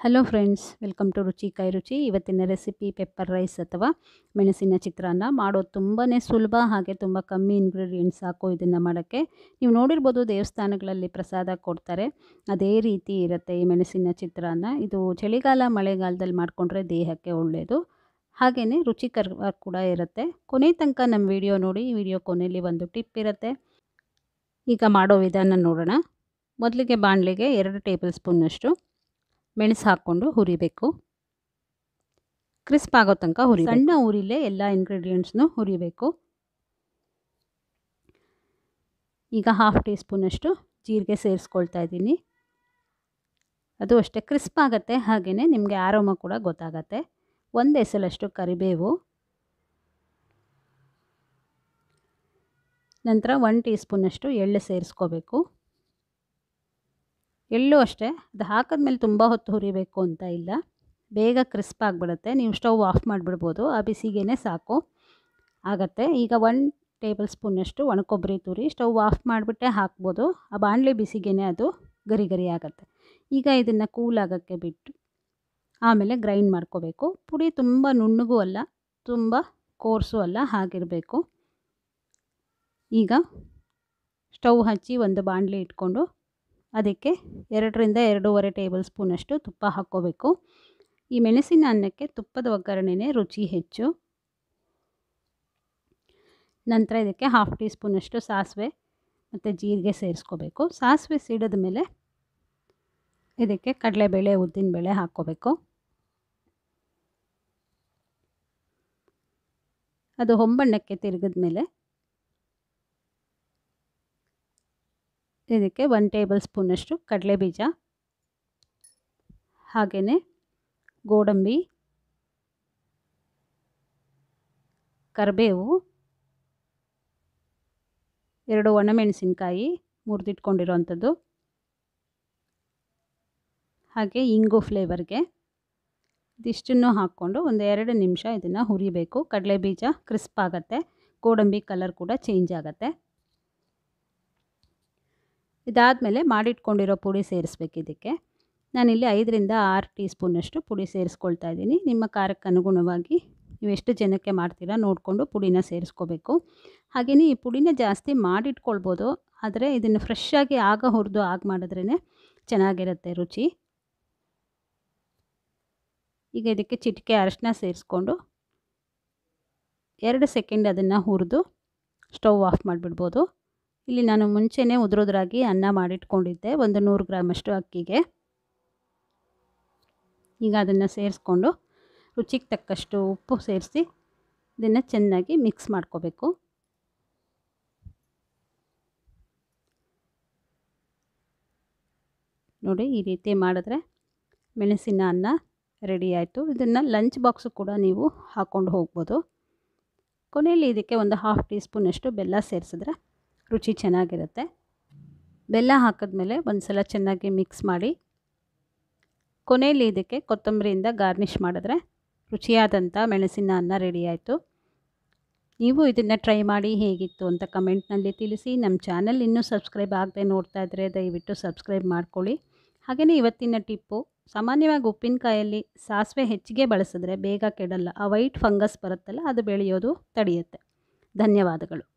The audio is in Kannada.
ಹಲೋ ಫ್ರೆಂಡ್ಸ್ ವೆಲ್ಕಮ್ ಟು ರುಚಿ ಕೈ ರುಚಿ ಇವತ್ತಿನ ರೆಸಿಪಿ ಪೆಪ್ಪರ್ ರೈಸ್ ಅಥವಾ ಮೆಣಸಿನ ಚಿತ್ರಾನ್ನ ಮಾಡೋದು ತುಂಬಾ ಸುಲಭ ಹಾಗೆ ತುಂಬ ಕಮ್ಮಿ ಇಂಗ್ರೀಡಿಯೆಂಟ್ಸ್ ಹಾಕೋ ಇದನ್ನು ಮಾಡೋಕ್ಕೆ ನೀವು ನೋಡಿರ್ಬೋದು ದೇವಸ್ಥಾನಗಳಲ್ಲಿ ಪ್ರಸಾದ ಕೊಡ್ತಾರೆ ಅದೇ ರೀತಿ ಇರುತ್ತೆ ಈ ಮೆಣಸಿನ ಚಿತ್ರಾನ್ನ ಇದು ಚಳಿಗಾಲ ಮಳೆಗಾಲದಲ್ಲಿ ಮಾಡಿಕೊಂಡ್ರೆ ದೇಹಕ್ಕೆ ಒಳ್ಳೆಯದು ಹಾಗೆಯೇ ರುಚಿಕರ ಕೂಡ ಇರುತ್ತೆ ಕೊನೆ ತನಕ ನಮ್ಮ ವಿಡಿಯೋ ನೋಡಿ ಈ ವಿಡಿಯೋ ಕೊನೆಯಲ್ಲಿ ಒಂದು ಟಿಪ್ ಇರುತ್ತೆ ಈಗ ಮಾಡೋ ವಿಧಾನ ನೋಡೋಣ ಮೊದಲಿಗೆ ಬಾಣಲೆಗೆ ಎರಡು ಟೇಬಲ್ ಸ್ಪೂನಷ್ಟು ಮೆಣಸು ಹಾಕ್ಕೊಂಡು ಹುರಿಬೇಕು ಕ್ರಿಸ್ಪ್ ಆಗೋ ತನಕ ಹುರಿ ಸಣ್ಣ ಉರಿಲೇ ಎಲ್ಲ ಇಂಗ್ರೀಡಿಯೆಂಟ್ಸ್ನು ಹುರಿಬೇಕು ಈಗ ಹಾಫ್ ಟೀ ಸ್ಪೂನಷ್ಟು ಜೀರಿಗೆ ಸೇರಿಸ್ಕೊಳ್ತಾ ಇದ್ದೀನಿ ಅದು ಅಷ್ಟೇ ಕ್ರಿಸ್ಪ್ ಆಗುತ್ತೆ ಹಾಗೆಯೇ ನಿಮಗೆ ಆರೋಮ ಕೂಡ ಗೊತ್ತಾಗತ್ತೆ ಒಂದು ಎಸಲಷ್ಟು ಕರಿಬೇವು ನಂತರ ಒನ್ ಟೀ ಸ್ಪೂನಷ್ಟು ಎಳ್ಳು ಸೇರಿಸ್ಕೋಬೇಕು ಎಳ್ಳು ಅಷ್ಟೇ ಅದು ಹಾಕಿದ್ಮೇಲೆ ತುಂಬ ಹೊತ್ತು ಹುರಿಬೇಕು ಅಂತ ಇಲ್ಲ ಬೇಗ ಕ್ರಿಸ್ಪ್ ಆಗಿಬಿಡುತ್ತೆ ನೀವು ಸ್ಟವ್ ಆಫ್ ಮಾಡಿಬಿಡ್ಬೋದು ಆ ಬಿಸಿಗೇ ಸಾಕು ಆಗುತ್ತೆ ಈಗ ಒನ್ ಟೇಬಲ್ ಸ್ಪೂನಷ್ಟು ಒಣಕೊಬ್ಬರಿ ತುರಿ ಸ್ಟವ್ ಆಫ್ ಮಾಡಿಬಿಟ್ಟೆ ಹಾಕ್ಬೋದು ಆ ಬಾಣಲೆ ಬಿಸಿಗೇ ಅದು ಗರಿ ಗರಿ ಆಗುತ್ತೆ ಈಗ ಇದನ್ನು ಕೂಲ್ ಆಗೋಕ್ಕೆ ಬಿಟ್ಟು ಆಮೇಲೆ ಗ್ರೈಂಡ್ ಮಾಡ್ಕೋಬೇಕು ಪುಡಿ ತುಂಬ ನುಣ್ಣಗೂ ಅಲ್ಲ ತುಂಬ ಕೋರ್ಸು ಅಲ್ಲ ಹಾಗಿರಬೇಕು ಈಗ ಸ್ಟವ್ ಹಚ್ಚಿ ಒಂದು ಬಾಣಲೆ ಇಟ್ಕೊಂಡು ಅದಕ್ಕೆ ಎರಡರಿಂದ ಎರಡೂವರೆ ಟೇಬಲ್ ಸ್ಪೂನಷ್ಟು ತುಪ್ಪ ಹಾಕ್ಕೋಬೇಕು ಈ ಮೆಣಸಿನ ಅನ್ನಕ್ಕೆ ತುಪ್ಪದ ಒಗ್ಗರಣೆನೇ ರುಚಿ ಹೆಚ್ಚು ನಂತರ ಇದಕ್ಕೆ ಹಾಫ್ ಟೀ ಸ್ಪೂನಷ್ಟು ಸಾಸಿವೆ ಮತ್ತು ಜೀರಿಗೆ ಸೇರಿಸ್ಕೋಬೇಕು ಸಾಸಿವೆ ಸಿಡಿದ ಮೇಲೆ ಇದಕ್ಕೆ ಕಡಲೆಬೇಳೆ ಉದ್ದಿನಬೇಳೆ ಹಾಕ್ಕೋಬೇಕು ಅದು ಹೊಂಬಣ್ಣಕ್ಕೆ ತಿರುಗಿದ ಮೇಲೆ ಇದಕ್ಕೆ ಒನ್ ಟೇಬಲ್ ಸ್ಪೂನಷ್ಟು ಕಡಲೆ ಬೀಜ ಹಾಗೆಯೇ ಗೋಡಂಬಿ ಕರಿಬೇವು ಎರಡು ಒಣಮೆಣಸಿನ್ಕಾಯಿ ಮುರಿದಿಟ್ಕೊಂಡಿರೋವಂಥದ್ದು ಹಾಗೆ ಇಂಗು ಫ್ಲೇವರ್ಗೆ ಇದಿಷ್ಟನ್ನು ಹಾಕ್ಕೊಂಡು ಒಂದು ಎರಡು ನಿಮಿಷ ಇದನ್ನು ಹುರಿಬೇಕು ಕಡಲೆ ಬೀಜ ಕ್ರಿಸ್ಪ್ ಆಗುತ್ತೆ ಗೋಡಂಬಿ ಕಲರ್ ಕೂಡ ಚೇಂಜ್ ಆಗುತ್ತೆ ಇದಾದಮೇಲೆ ಮಾಡಿಟ್ಕೊಂಡಿರೋ ಪುಡಿ ಸೇರಿಸ್ಬೇಕು ಇದಕ್ಕೆ ನಾನಿಲ್ಲಿ ಐದರಿಂದ ಆರು ಟೀ ಸ್ಪೂನಷ್ಟು ಪುಡಿ ಸೇರಿಸ್ಕೊಳ್ತಾ ಇದ್ದೀನಿ ನಿಮ್ಮ ಖಾರಕ್ಕೆ ಅನುಗುಣವಾಗಿ ನೀವು ಎಷ್ಟು ಜನಕ್ಕೆ ಮಾಡ್ತೀರಾ ನೋಡಿಕೊಂಡು ಪುಡಿನ ಸೇರಿಸ್ಕೋಬೇಕು ಹಾಗೆಯೇ ಈ ಪುಡಿನ ಜಾಸ್ತಿ ಮಾಡಿಟ್ಕೊಳ್ಬೋದು ಆದರೆ ಇದನ್ನು ಫ್ರೆಶ್ ಆಗಿ ಆಗ ಹುರಿದು ಆಗ ಮಾಡಿದ್ರೇ ಚೆನ್ನಾಗಿರುತ್ತೆ ರುಚಿ ಈಗ ಇದಕ್ಕೆ ಚಿಟಿಕೆ ಅರಶಿನ ಸೇರಿಸ್ಕೊಂಡು ಎರಡು ಸೆಕೆಂಡ್ ಅದನ್ನು ಹುರಿದು ಸ್ಟವ್ ಆಫ್ ಮಾಡಿಬಿಡ್ಬೋದು ಇಲ್ಲಿ ನಾನು ಮುಂಚೆನೇ ಉದುರುದ್ರಾಗಿ ಅನ್ನ ಮಾಡಿಟ್ಕೊಂಡಿದ್ದೆ ಒಂದು ನೂರು ಗ್ರಾಮಷ್ಟು ಅಕ್ಕಿಗೆ ಈಗ ಅದನ್ನು ಸೇರಿಸ್ಕೊಂಡು ರುಚಿಗೆ ತಕ್ಕಷ್ಟು ಉಪ್ಪು ಸೇರಿಸಿ ಇದನ್ನು ಚೆನ್ನಾಗಿ ಮಿಕ್ಸ್ ಮಾಡ್ಕೋಬೇಕು ನೋಡಿ ಈ ರೀತಿ ಮಾಡಿದ್ರೆ ಮೆಣಸಿನ ಅನ್ನ ರೆಡಿ ಆಯಿತು ಇದನ್ನು ಲಂಚ್ ಬಾಕ್ಸು ಕೂಡ ನೀವು ಹಾಕ್ಕೊಂಡು ಹೋಗ್ಬೋದು ಕೊನೆಯಲ್ಲಿ ಇದಕ್ಕೆ ಒಂದು ಹಾಫ್ ಟೀ ಸ್ಪೂನಷ್ಟು ಬೆಲ್ಲ ಸೇರಿಸಿದ್ರೆ ರುಚಿ ಚೆನ್ನಾಗಿರುತ್ತೆ ಬೆಲ್ಲ ಹಾಕಿದ್ಮೇಲೆ ಒಂದು ಸಲ ಚೆನ್ನಾಗಿ ಮಿಕ್ಸ್ ಮಾಡಿ ಕೊನೆಯಲ್ಲಿ ಇದಕ್ಕೆ ಕೊತ್ತಂಬರಿಯಿಂದ ಗಾರ್ನಿಷ್ ಮಾಡಿದ್ರೆ ರುಚಿಯಾದಂಥ ಮೆಣಸಿನ ಅನ್ನ ರೆಡಿ ಆಯಿತು ನೀವು ಇದನ್ನು ಟ್ರೈ ಮಾಡಿ ಹೇಗಿತ್ತು ಅಂತ ಕಮೆಂಟ್ನಲ್ಲಿ ತಿಳಿಸಿ ನಮ್ಮ ಚಾನಲ್ ಇನ್ನೂ ಸಬ್ಸ್ಕ್ರೈಬ್ ಆಗದೆ ನೋಡ್ತಾ ಇದ್ದರೆ ದಯವಿಟ್ಟು ಸಬ್ಸ್ಕ್ರೈಬ್ ಮಾಡ್ಕೊಳ್ಳಿ ಹಾಗೆಯೇ ಇವತ್ತಿನ ಟಿಪ್ಪು ಸಾಮಾನ್ಯವಾಗಿ ಉಪ್ಪಿನಕಾಯಲ್ಲಿ ಸಾಸಿವೆ ಹೆಚ್ಚಿಗೆ ಬಳಸಿದ್ರೆ ಬೇಗ ಕೆಡಲ್ಲ ಆ ವೈಟ್ ಫಂಗಸ್ ಬರುತ್ತಲ್ಲ ಅದು ಬೆಳೆಯೋದು ತಡೆಯುತ್ತೆ ಧನ್ಯವಾದಗಳು